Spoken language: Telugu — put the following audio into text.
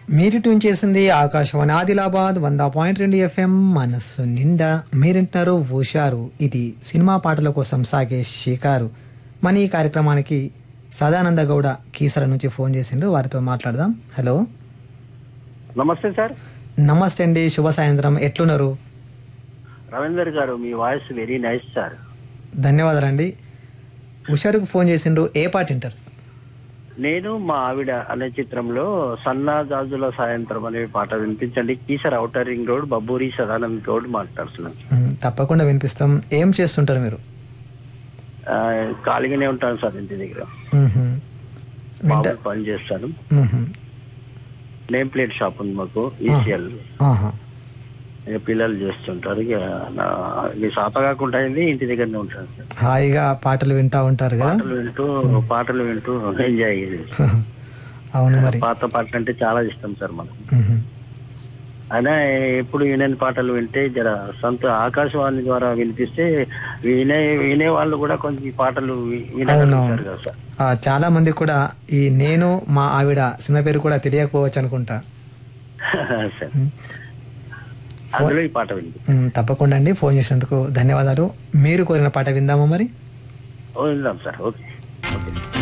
మీరు ట్యూన్ చేసింది ఆకాశవాణి ఆదిలాబాద్ వంద పాయింట్ రెండు ఎఫ్ఎం మనస్సు నిండా మీరింటున్నారు హుషారు ఇది సినిమా పాటల కోసం సాగే షికారు మన ఈ కార్యక్రమానికి సదానంద గౌడ కీసర నుంచి ఫోన్ చేసిండు వారితో మాట్లాడదాం హలో నమస్తే సార్ నమస్తే అండి శుభ సాయంత్రం ఎట్లున్నారు రవీందర్ గారు మీ వాయిస్ వెరీ నైస్ సార్ ధన్యవాదాలండి హుషారుకు ఫోన్ చేసిండ్రు ఏ పాట వింటారు నేను మా ఆవిడ అనే చిత్రంలో సన్నా జాజుల సాయంత్రం అనే పాట వినిపించండి Keesara outer ring road Babburi Sadanand Goud మాట్లాడుతున్నాను మ్, తప్పకుండా వినిపిస్తాం ఏం చేస్తుంటారు మీరు ఆ, ఖాళీగానే ఉంటాను సార్ ఇంటి దగ్గర మ్హూ. వింట మామూలు పని చేస్తాను మ్హూ. నేమ్ ప్లేట్ షాప్ ఉంది మాకు ఈసీఎల్ ఆహా. ఇక పిల్లలు చేస్తుంటారు ఇక నా మీ శాత కాకుండా అయింది ఇంటి దగ్గరనే ఉంటాను సార్ హాయిగా పాటలు వింటా ఉంటారు కదా పాటలు వింటూ పాటలు వింటూ ఎంజాయ్ అవును మరి పాత పాటలు అంటే చాలా ఇష్టం సార్ మనకు మ్హూ. అయినా ఎప్పుడు వినని పాటలు వింటే జర సొంత ఆకాశవాణి ద్వారా వినిపిస్తే వినే వినే వాళ్ళు కూడా కొంచెం ఈ పాటలు వి- వినగలుగుతారు కదా సార్ ఆ, చాలా మంది కూడా ఈ నేను మా ఆవిడ సినిమా పేరు కూడా తెలియకపోవచ్చు అనుకుంటా సార్ అందులో ఈ పాట వింది మ్, తప్పకుండా అండి ఫోన్ చేసినందుకు ధన్యవాదాలు మీరు కోరిన పాట విందామా మరి విందాం సార్ ఓకే ఓకే